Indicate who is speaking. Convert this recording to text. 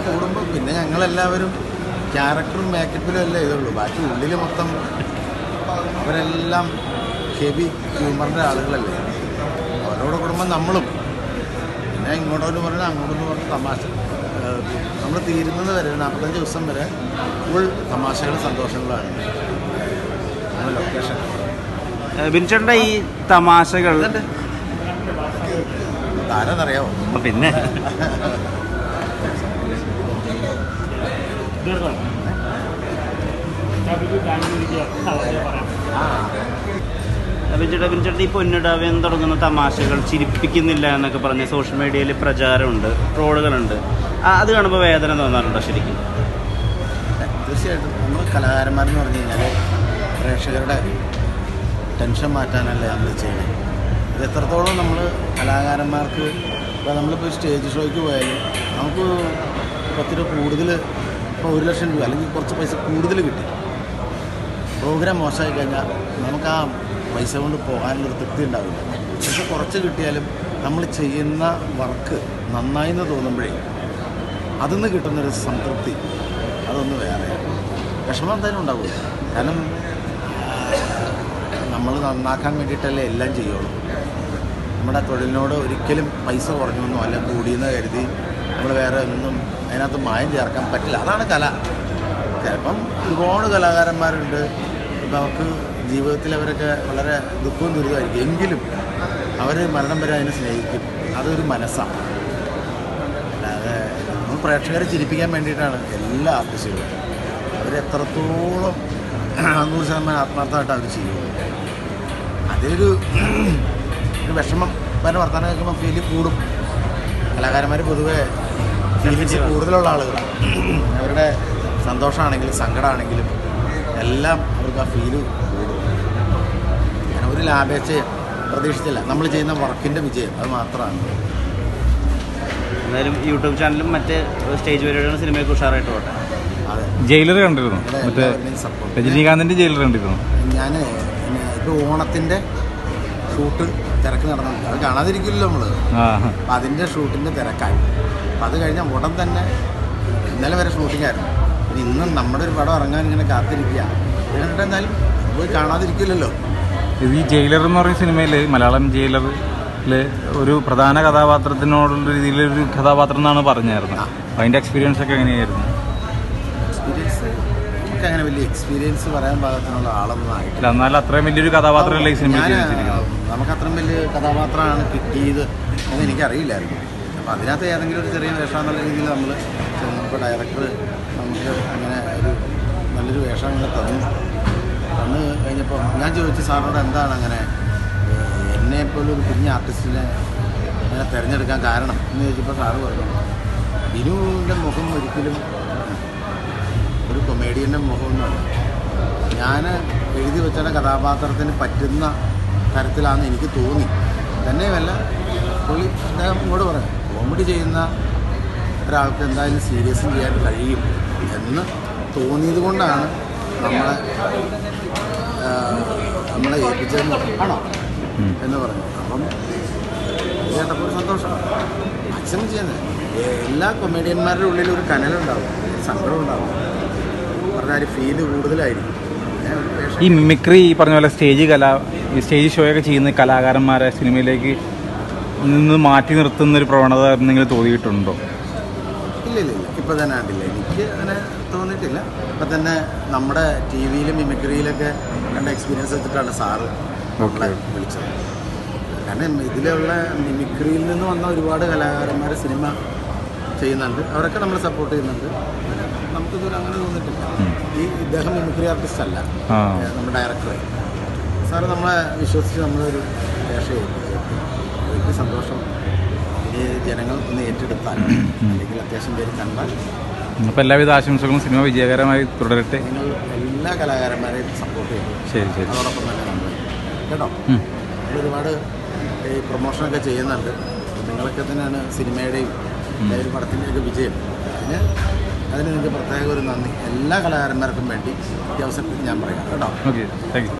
Speaker 1: കൂടുമ്പോൾ പിന്നെ ഞങ്ങളെല്ലാവരും ക്യാരക്ടറും മേക്കപ്പിലും അല്ലേ ഇതുള്ളൂ ബാക്കി ഉള്ളിൽ മൊത്തം അവരെല്ലാം ഹെവി ഹ്യൂമറിൻ്റെ ആളുകളല്ലേ അവരോട് കൂടുമ്പോൾ നമ്മളും പിന്നെ ഇങ്ങോട്ടോട്ട് പറഞ്ഞാൽ അങ്ങോട്ടൊന്ന് പറഞ്ഞ് തമാശ നമ്മൾ തീരുന്നത് വരെ ഒരു നാൽപ്പത്തഞ്ച് ദിവസം വരെ ഫുൾ തമാശകളും സന്തോഷങ്ങളാണ് നമ്മുടെ ലൊക്കേഷൻ
Speaker 2: ബിൻചേട്ടൻ്റെ ഈ തമാശകൾ
Speaker 1: ആരാന്നറിയാമോ
Speaker 2: ആ, പിന്നെ ബിൻചേട്ടാ ബിൻചേട്ടൻ ഈ പൊന്നിടാവ്യം തുടങ്ങുന്ന തമാശകൾ ചിരിപ്പിക്കുന്നില്ല എന്നൊക്കെ പറഞ്ഞ് സോഷ്യൽ മീഡിയയിൽ പ്രചാരമുണ്ട് ട്രോളുകളുണ്ട് ആ, അത് കാണുമ്പോൾ വേദന തോന്നാറുണ്ടോ ശരിക്കും
Speaker 1: തീർച്ചയായിട്ടും നമ്മൾ കലാകാരന്മാരെന്ന് പറഞ്ഞു കഴിഞ്ഞാൽ പ്രേക്ഷകരുടെ ടെൻഷൻ മാറ്റാനല്ലേ നമ്മൾ ചെയ്യുന്നത് ഇത് എത്രത്തോളം നമ്മൾ കലാകാരന്മാർക്ക് ഇപ്പോൾ നമ്മളിപ്പോൾ സ്റ്റേജ് ഷോയ്ക്ക് പോയാലും നമുക്ക് പത്ത് രൂപ കൂടുതൽ ഇപ്പോൾ ഒരു ലക്ഷം രൂപ അല്ലെങ്കിൽ കുറച്ച് പൈസ കൂടുതൽ കിട്ടി പ്രോഗ്രാം മോശമായി കഴിഞ്ഞാൽ നമുക്ക് ആ പൈസ കൊണ്ട് പോകാനുള്ളൊരു തൃപ്തി ഉണ്ടാവില്ല പക്ഷെ കുറച്ച് കിട്ടിയാലും നമ്മൾ ചെയ്യുന്ന വർക്ക് നന്നായി എന്ന് തോന്നുമ്പോഴേ അതിൽ നിന്ന് കിട്ടുന്നൊരു സംതൃപ്തി അതൊന്ന് വേറെ വിഷമം എന്തായാലും ഉണ്ടാവില്ല കാരണം നമ്മൾ നന്നാക്കാൻ വേണ്ടിയിട്ടല്ലേ എല്ലാം ചെയ്യുള്ളൂ നമ്മുടെ തൊഴിലിനോട് ഒരിക്കലും പൈസ കുറഞ്ഞൊന്നും അല്ല കൂടിയെന്ന് കരുതി നമ്മൾ വേറെ ഒന്നും അതിനകത്ത് മായം ചേർക്കാൻ പറ്റില്ല അതാണ് കല ചിലപ്പം ഒരുപാട് കലാകാരന്മാരുണ്ട് ഇപ്പം അവർക്ക് ജീവിതത്തിൽ അവരൊക്കെ വളരെ ദുഃഖവും ദുരിതമായിരിക്കും എങ്കിലും അവർ മരണം വരെ അതിനെ സ്നേഹിക്കും അതൊരു മനസ്സാണ് അല്ലാതെ നമ്മൾ പ്രേക്ഷകരെ ചിരിപ്പിക്കാൻ വേണ്ടിയിട്ടാണ് എല്ലാ ആർട്ടിസ്റ്റുകളും അവർ എത്രത്തോളം നൂറ് ശതമാനം ആത്മാർത്ഥമായിട്ട് അവർ ചെയ്യുള്ളൂ അതൊരു ഒരു വിഷമം പറഞ്ഞ വർത്തമാനം കേൾക്കുമ്പോൾ ഫീല് കൂടും കലാകാരന്മാർ പൊതുവെ ഫീലിങ്സ് കൂടുതലുള്ള ആളുകളാണ് അവരുടെ സന്തോഷമാണെങ്കിലും സങ്കടമാണെങ്കിലും എല്ലാം അവർക്ക് ആ ഫീല് കൂടും അങ്ങനെ ഒരു ലാഭേച്ഛയും പ്രതീക്ഷിച്ചില്ല നമ്മൾ ചെയ്യുന്ന വർക്കിൻ്റെ വിജയം അത് മാത്രമാണ്
Speaker 2: എന്തായാലും യൂട്യൂബ് ചാനലും മറ്റ് സ്റ്റേജ് പരിപാടികളും സിനിമയൊക്കെ ഉഷാറായിട്ട് പോട്ടെ
Speaker 1: അതെ
Speaker 3: ജയിലർ കണ്ടിരുന്നു
Speaker 1: ഇവിടെ
Speaker 3: മറ്റേ
Speaker 1: എല്ലാവരുടെയും സപ്പോർട്ട്
Speaker 3: രജനീകാന്തിന്റെ ജയിലർ കണ്ടിരുന്നു
Speaker 1: ഞാൻ ഇപ്പോൾ ഓണത്തിൻ്റെ ഷൂട്ട് തിരക്ക് നടന്നുണ്ട് അത് കാണാതിരിക്കില്ലല്ലോ നമ്മൾ
Speaker 3: ആ
Speaker 1: അപ്പം അതിൻ്റെ ഷൂട്ടിൻ്റെ തിരക്കായി അപ്പം അത് കഴിഞ്ഞാൽ ഉടൻ തന്നെ ഇന്നലെ വരെ ഷൂട്ടിംഗ് ആയിരുന്നു ഇനി ഇന്നും നമ്മുടെ ഒരു പടം ഇറങ്ങാൻ ഇങ്ങനെ കാത്തിരിക്കുക ഇത് കണ്ടിട്ട് എന്തായാലും പോയി കാണാതിരിക്കില്ലല്ലോ
Speaker 3: ഇത് ഈ ജയിലർ എന്ന് പറയുന്ന സിനിമയിൽ മലയാളം ജയിലറിൽ ഒരു പ്രധാന കഥാപാത്രത്തിനോടുള്ള രീതിയിലൊരു കഥാപാത്രം എന്നാണ് പറഞ്ഞായിരുന്നു അപ്പം അതിൻ്റെ എക്സ്പീരിയൻസ് ഒക്കെ എങ്ങനെയായിരുന്നു
Speaker 1: എക്സ്പീരിയൻസ് നമുക്ക് അങ്ങനെ വലിയ എക്സ്പീരിയൻസ് പറയാൻ പാകത്തിനുള്ള ആളൊന്നും ആയിട്ടില്ല
Speaker 3: അല്ല എന്നാൽ അത്രയും വലിയൊരു കഥാപാത്രമല്ലേ ഈ സിനിമയിൽ
Speaker 1: ഞാൻ,
Speaker 3: ചെയ്തിരിക്കുന്നത്
Speaker 1: നമുക്ക് അത്രയും വലിയ കഥാപാത്രമാണ് കിട്ടിയത് എന്ന് എനിക്കറിയില്ലായിരുന്നു അപ്പോൾ അതിനകത്ത് ഏതെങ്കിലും ഒരു ചെറിയ വേഷം എന്നുള്ള രീതിയിൽ നമ്മൾ ഇപ്പോൾ ഡയറക്ടർ നമുക്ക് അങ്ങനെ ഒരു നല്ലൊരു വേഷം അങ്ങനെ തന്നു തന്നു കഴിഞ്ഞപ്പോൾ ഞാൻ ചോദിച്ചു സാറിനോട് എന്താണ് അങ്ങനെ ഏഹ്, എന്നെ പോലെ ഒരു കുഞ്ഞ് ആർട്ടിസ്റ്റിനെ അങ്ങനെ തിരഞ്ഞെടുക്കാൻ കാരണം എന്ന് ചോദിച്ചപ്പോൾ സാറ് പറഞ്ഞു ബിനുവിൻ്റെ മുഖം ഒരിക്കലും ഒരു കൊമേഡിയൻ്റെ മുഖമൊന്നുമല്ല ഞാൻ എഴുതി വെച്ച കഥാപാത്രത്തിന് പറ്റുന്ന തരത്തിലാണെന്ന് എനിക്ക് തോന്നി തന്നെയുമല്ല പുള്ളി അദ്ദേഹം ഇങ്ങോട്ട് പറയാം കോമഡി ചെയ്യുന്ന ഒരാൾക്ക് എന്തായാലും സീരിയസും ചെയ്യാൻ കഴിയും എന്ന് തോന്നിയത് കൊണ്ടാണ് നമ്മളെ ആ, നമ്മളെ ഏൽപ്പിച്ചതെന്ന് പറഞ്ഞു. ആണോ
Speaker 3: ഉം.
Speaker 1: എന്ന് പറഞ്ഞു അപ്പം ഇത് കേട്ടപ്പോൾ ഒരു സന്തോഷം മാക്സിമം ചെയ്യുന്നത് എല്ലാ കൊമേഡിയന്മാരുടെ ഉള്ളിൽ ഒരു കനലുണ്ടാവും ഒരു സങ്കടം ഉണ്ടാവും പറഞ്ഞാൽ ഫീല് കൂടുതലായിരിക്കും പിന്നെ ഒരു വേഷം
Speaker 3: ഈ മിമിക്രി ഈ പറഞ്ഞ പോലെ സ്റ്റേജ് കല ഈ സ്റ്റേജ് ഷോ ഒക്കെ ചെയ്യുന്ന കലാകാരന്മാരെ സിനിമയിലേക്ക് നിന്ന് മാറ്റി നിർത്തുന്ന ഒരു പ്രവണത എന്തെങ്കിലും തോന്നിയിട്ടുണ്ടോ
Speaker 1: ഇല്ല ഇല്ല ഇല്ല ഇപ്പം തന്നെ കണ്ടില്ല എനിക്ക് അങ്ങനെ തോന്നിയിട്ടില്ല ഇപ്പം തന്നെ നമ്മുടെ ടി വിയിലും മിമിക്രിയിലൊക്കെ കണ്ട എക്സ്പീരിയൻസ് വെച്ചിട്ടാണ് സാറ് നമ്മളെ
Speaker 3: ഓക്കെ.
Speaker 1: വിളിച്ചത് കാരണം ഇതിലുള്ള മിമിക്രിയിൽ നിന്ന് വന്ന ഒരുപാട് കലാകാരന്മാർ സിനിമ ചെയ്യുന്നുണ്ട് അവരൊക്കെ നമ്മൾ സപ്പോർട്ട് ചെയ്യുന്നുണ്ട് നമുക്കിതുവരെ അങ്ങനെ തോന്നിയിട്ടില്ല
Speaker 3: ഉം.
Speaker 1: ഈ ഇദ്ദേഹം മിമിക്രി ആർട്ടിസ്റ്റ് അല്ല
Speaker 3: ആ.
Speaker 1: ഏഹ് നമ്മുടെ ഡയറക്ടർ സാറ് നമ്മളെ വിശ്വസിച്ച് നമ്മളൊരു വേഷം ഏൽപ്പിച്ചു. എനിക്ക് സന്തോഷം ഇനി ജനങ്ങൾ ഒന്ന് ഏറ്റെടുത്താൽ അല്ലെങ്കിൽ അത്യാവശ്യം പേര് കണ്ടാൽ
Speaker 3: അപ്പോൾ എല്ലാവിധ ആശംസകളും സിനിമ വിജയകരമായി തുടരട്ടെ
Speaker 1: നിങ്ങൾ എല്ലാ കലാകാരന്മാരെയും സപ്പോർട്ട് ചെയ്യും
Speaker 3: ശരി ശരി
Speaker 1: അതോടൊപ്പം തന്നെ നമ്മൾ കേട്ടോ
Speaker 3: ഉം.
Speaker 1: നമ്മൾ ഒരുപാട് ഈ പ്രൊമോഷനൊക്കെ ചെയ്യുന്നുണ്ട് നിങ്ങളൊക്കെ തന്നെയാണ് സിനിമയുടെയും എല്ലാ ഒരു പടത്തിൻ്റെയൊക്കെ വിജയം അതിന് അതിന് നിങ്ങൾക്ക് പ്രത്യേക ഒരു നന്ദി എല്ലാ കലാകാരന്മാർക്കും വേണ്ടി ഈ അവസരത്തിൽ ഞാൻ പറയാം കേട്ടോ
Speaker 3: ഓക്കെ താങ്ക് യു